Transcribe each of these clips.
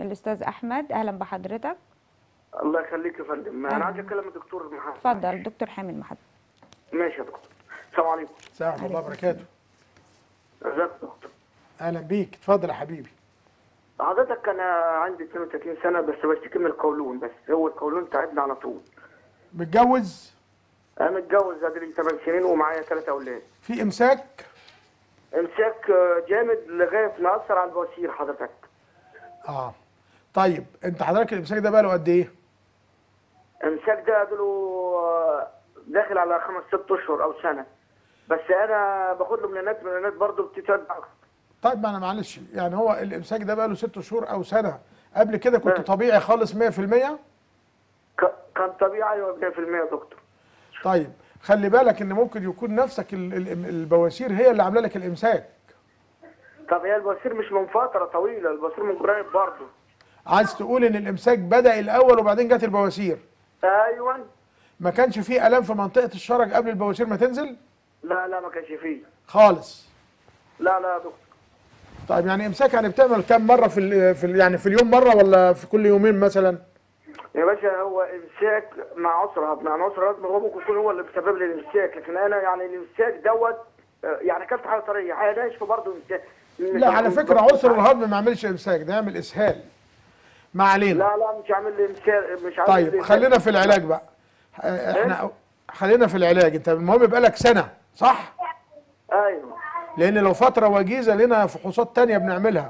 الاستاذ احمد اهلا بحضرتك الله يخليك يا فندم انا أهلا. عايز اكلم الدكتور محمد اتفضل دكتور حامد محمد ماشي يا دكتور السلام عليكم السلام ورحمه الله وبركاته ازيك يا دكتور اهلا بيك اتفضل يا حبيبي حضرتك انا عندي 32 سنه بس بشتكي من القولون بس هو القولون تعبني على طول متجوز انا متجوز ادري 8 سنين ومعايا ثلاث اولاد في امساك امساك آه، جامد لغايه ما اثر على البواسير حضرتك اه طيب انت حضرتك الامساك ده بقاله قد ايه امساك ده له آه، داخل على خمس ست اشهر او سنه بس انا باخد له منانات منانات برضه بتتبع طيب ما انا معلش يعني هو الامساك ده بقاله ست شهور او سنه قبل كده كنت نعم. طبيعي خالص 100% ك- كان طبيعي ايوه 100% يا دكتور طيب خلي بالك ان ممكن يكون نفسك ال- ال- البواسير هي اللي عامله لك الامساك طب هي البواسير مش من فتره طويله البواسير من قريب برضه عايز تقول ان الامساك بدا الاول وبعدين جت البواسير ايوه ما كانش فيه الام في منطقه الشرج قبل البواسير ما تنزل لا لا ما كانش فيه خالص لا لا يا دكتور طيب يعني امساك يعني بتعمل كام مره في ال في ال يعني في اليوم مره ولا في كل يومين مثلا يا باشا هو امساك مع عسر هضم يعني عسر هضم هو ممكن يكون هو اللي بيسبب لي الامساك لكن انا يعني الامساك دوت آه، يعني اكلت حاجه طريه حاجه ناشفه برضه امساك لا على فكره عسر الهضم ما يعملش امساك ده يعمل اسهال ما علينا لا لا مش عامل لي امساك مش عامل طيب لي خلينا في العلاج بقى آه، احنا خلينا في العلاج انت المهم بقالك سنه صح ايوه لان لو فتره وجيزه لنا فحوصات تانية بنعملها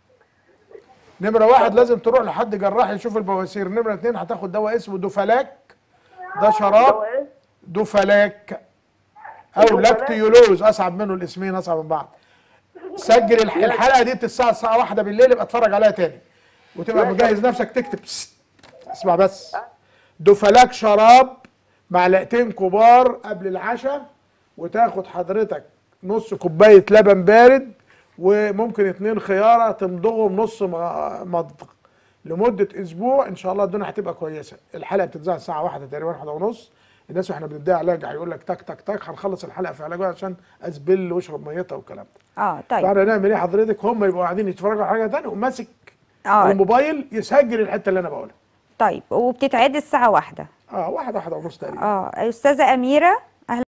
نمره واحد لازم تروح لحد جراح يشوف البواسير نمره اتنين هتاخد دواء اسمه دوفالاك ده شراب هو ايه؟ دوفالاك او دوفالاك؟ لاكتيولوز اصعب منه الاسمين اصعب من بعض سجل الح- الحلقه دي الساعه الساعه واحدة بالليل ابقى اتفرج عليها تاني وتبقى ماشي. مجهز نفسك تكتب بس. اسمع بس دوفالاك شراب معلقتين كبار قبل العشاء وتاخد حضرتك نص كوبايه لبن بارد وممكن اتنين خياره تمضغهم نص م- مضغ لمده اسبوع ان شاء الله الدنيا هتبقى كويسه الحلقه بتتذاع الساعه واحدة تقريبا واحدة ونص الناس واحنا بنديها علاج هيقول لك تك تك تك هنخلص الحلقه في علاج عشان اسبل واشرب ميتها والكلام ده اه طيب فاحنا نعمل ايه حضرتك هم يبقوا قاعدين يتفرجوا على حاجه ثانيه وماسك اه الموبايل يسجل الحته اللي انا بقولها طيب وبتتعاد الساعه واحدة اه واحده واحده ونص تقريبا اه استاذه اميره